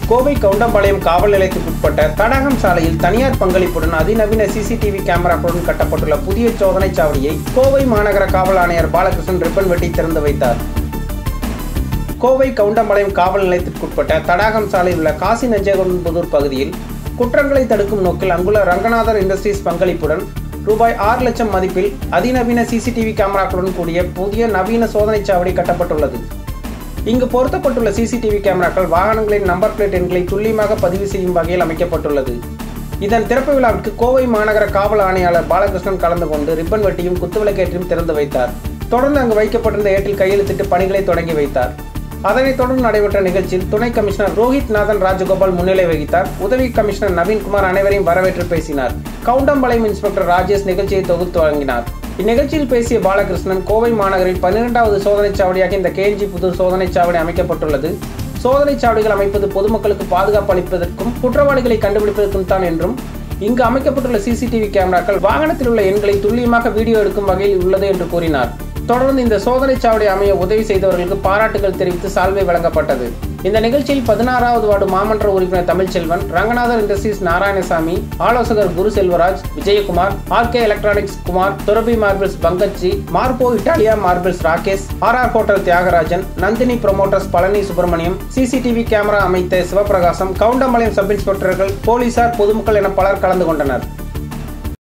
கோவை கவுண்டம்பாளையம் காவல் நிலையத்துக்குட்பட்ட தடாகம் சாலையில் தனியார் பங்களிப்புடன் அதிநவீன சிசிடிவி கேமராக்களுடன் கட்டப்பட்டுள்ள புதிய சோதனைச் சாவடியை கோவை மாநகர காவல் ஆணையர் பாலகிருஷ்ணன் ரிப்பன் வெட்டி திறந்து வைத்தார் கோவை கவுண்டம்பாளையம் காவல் நிலையத்திற்குட்பட்ட தடாகம் சாலையில் உள்ள காசி நஞ்சகன்புதூர் பகுதியில் குற்றங்களை தடுக்கும் நோக்கில் அங்குள்ள ரங்கநாதர் இண்டஸ்ட்ரீஸ் பங்களிப்புடன் ரூபாய் ஆறு லட்சம் மதிப்பில் அதிநவீன சிசிடிவி கேமராக்களுடன் கூடிய புதிய நவீன சோதனைச் சாவடி கட்டப்பட்டுள்ளது இங்கு பொருத்தப்பட்டுள்ள சிசிடிவி கேமராக்கள் வாகனங்களின் நம்பர் பிளேட் எண்களை துல்லியமாக பதிவு செய்யும் வகையில் அமைக்கப்பட்டுள்ளது இதன் திறப்பு விழாவிற்கு கோவை மாநகர காவல் ஆணையாளர் பாலகிருஷ்ணன் கலந்து கொண்டு ரிப்பன் வெட்டியும் குத்துவிளக்கேற்றியும் திறந்து வைத்தார் தொடர்ந்து அங்கு வைக்கப்பட்டிருந்த ஏட்டில் கையெழுத்திட்டு பணிகளை தொடங்கி வைத்தார் அதனைத் தொடர்ந்து நடைபெற்ற நிகழ்ச்சியில் துணை கமிஷனர் ரோஹித் நாதன் ராஜகோபால் முன்னிலை வகித்தார் உதவி கமிஷனர் நவீன்குமார் அனைவரையும் வரவேற்று பேசினார் கவுண்டம்பாளையம் இன்ஸ்பெக்டர் ராஜேஷ் நிகழ்ச்சியை தொகுத்து வழங்கினார் இந்நிகழ்ச்சியில் பேசிய பாலகிருஷ்ணன் கோவை மாநகரில் பன்னிரெண்டாவது சோதனைச் சாவடியாக இந்த கேஎன்ஜி புதூர் சோதனைச் சாவடி அமைக்கப்பட்டுள்ளது சோதனைச் சாவடிகள் அமைப்பது பொதுமக்களுக்கு பாதுகாப்பு அளிப்பதற்கும் குற்றவாளிகளை கண்டுபிடிப்பதற்கும் தான் என்றும் இங்கு அமைக்கப்பட்டுள்ள சிசிடிவி கேமராக்கள் வாகனத்தில் உள்ள எண்களை துல்லியமாக வீடியோ எடுக்கும் வகையில் உள்ளது என்று கூறினார் தொடர்ந்து இந்த சோதனைச் சாவடி அமைய உதவி செய்தவர்களுக்கு பாராட்டுகள் தெரிவித்து சால்வை வழங்கப்பட்டது இந்த நிகழ்ச்சியில் பதினாறாவது வார்டு மாமன்ற உறுப்பினர் தமிழ்ச்செல்வன் ரங்கநாதர் இண்டஸ்ட்ரீஸ் நாராயணசாமி ஆலோசகர் Guru Selvaraj Vijayakumar R K electronics Kumar துரபி marbles Pankajji Marbo Italia marbles Rakesh R R hotel Thiyagarajan Nandhini promoters Palani Subramaniam CCTV camera அமைத்த சிவபிரகாசம் கவுண்டம்பாளையம் சப் இன்ஸ்பெக்டர்கள் போலீசார் பொதுமக்கள் என பலர் கலந்து கொண்டனர்